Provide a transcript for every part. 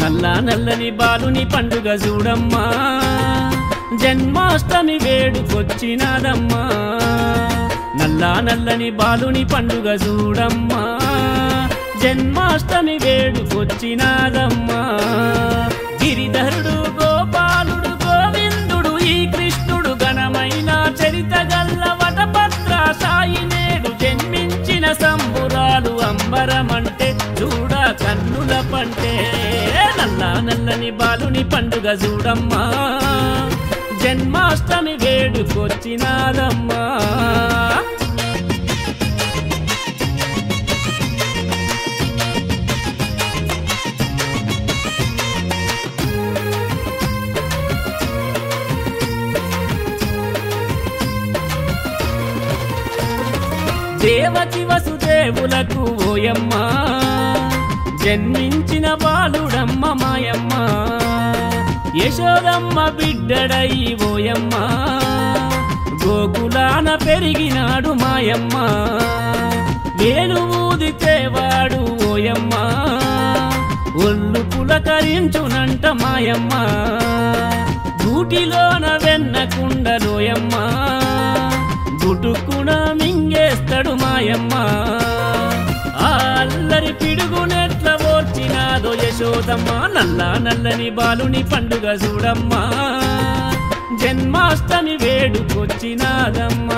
నల్ల నల్లని బాలుని పండుగ చూడమ్మా జన్మాష్టమి వేడుకొచ్చినాదమ్మా నల్ల నల్లని బాలుని పండుగ చూడమ్మా జన్మాష్టమి వేడుకొచ్చినాదమ్మా గిరిధరుడు గోపాలుడు గోవిందుడు ఈ కృష్ణుడు ఘనమైన చరిత గల్ల వటపత్ర సాయి నేడు జన్మించిన సంబురాలు అంబరమంటే చూడ కన్నుల పంటే నల్ల నల్లని బాలుని పండుగ చూడమ్మా జన్మాష్టమి వేడుకొచ్చినాదమ్మా దేవకి వసుదేవులకు ఓయమ్మ జన్మించిన బాలుడమ్మ మాయమ్మ యశోదమ్మ బిడ్డడై ఓయమ్మ గోకులాన పెరిగినాడు మాయమ్మ వేలు ఊదితే వాడు ఓయమ్మ ఒళ్ళు పులకరించునంట మాయమ్మ గూటిలోన వెన్నకుండలోయమ్మ గుటుకున మింగేస్తాడు మాయమ్మ ఆ అల్లరి పిడుగునెట్ల ఓర్చినాదో యశోదమ్మ నల్ల నల్లని బాలుని పండుగ చూడమ్మా జన్మాష్టమి వేడుకొచ్చినాదమ్మా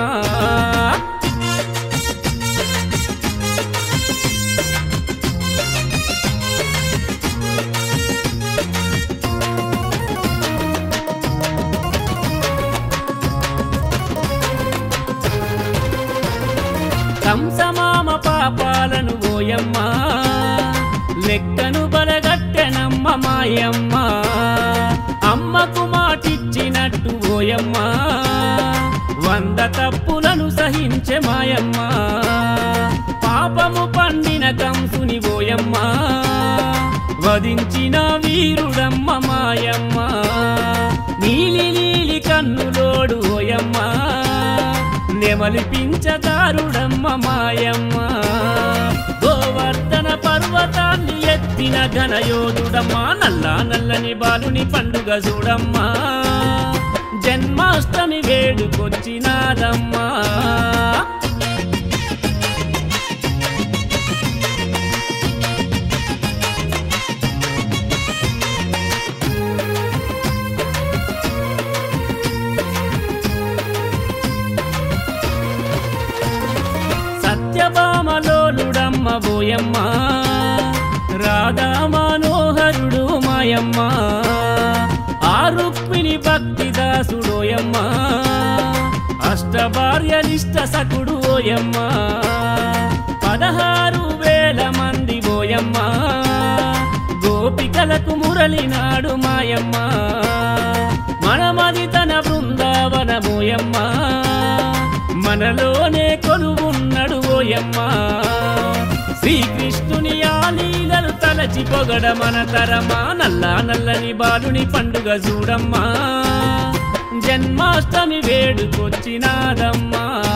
కంసమామ పాపాలను ఓయమ్మ లెక్కను బలగట్టెనమ్మ మాయమ్మ అమ్మకు మాటిచ్చినట్టు ఓయమ్మ వంద తప్పులను సహించే మాయమ్మ పాపము పండిన కంసుని ఓయమ్మ వధించిన వీరుడమ్మ మాయమ్మ నీలి నీలి కన్నులోడు ఓయమ్మ నెమలిపించదారుడమ్మ మాయమ్మ గోవర్ధన పర్వతాన్ని ఎత్తిన ఘనయోధుడమ్మా నల్ల నల్లని బాలుని పండుగ చూడమ్మా జన్మాష్టమి వేడుకొచ్చినాదమ్మా సత్యభామలోలుడమ్మ బోయమ్మ రాధా మనోహరుడు మాయమ్మ ఆ రుక్మిణి భక్తి దాసుడోయమ్మ అష్టభార్యలిష్ట సకుడు ఓయమ్మ పదహారు వేల మంది బోయమ్మ గోపికలకు మురళినాడు మాయమ్మ మనమది తన బృందావన బోయమ్మ మనలోనే కొలువున్నడు ఓయమ్మ శ్రీకృష్ణుని ఆలీలలు తలచి పొగడ మన తరమా నల్ల నల్లని బాలుని పండుగ చూడమ్మా జన్మాష్టమి వేడుకొచ్చినాదమ్మా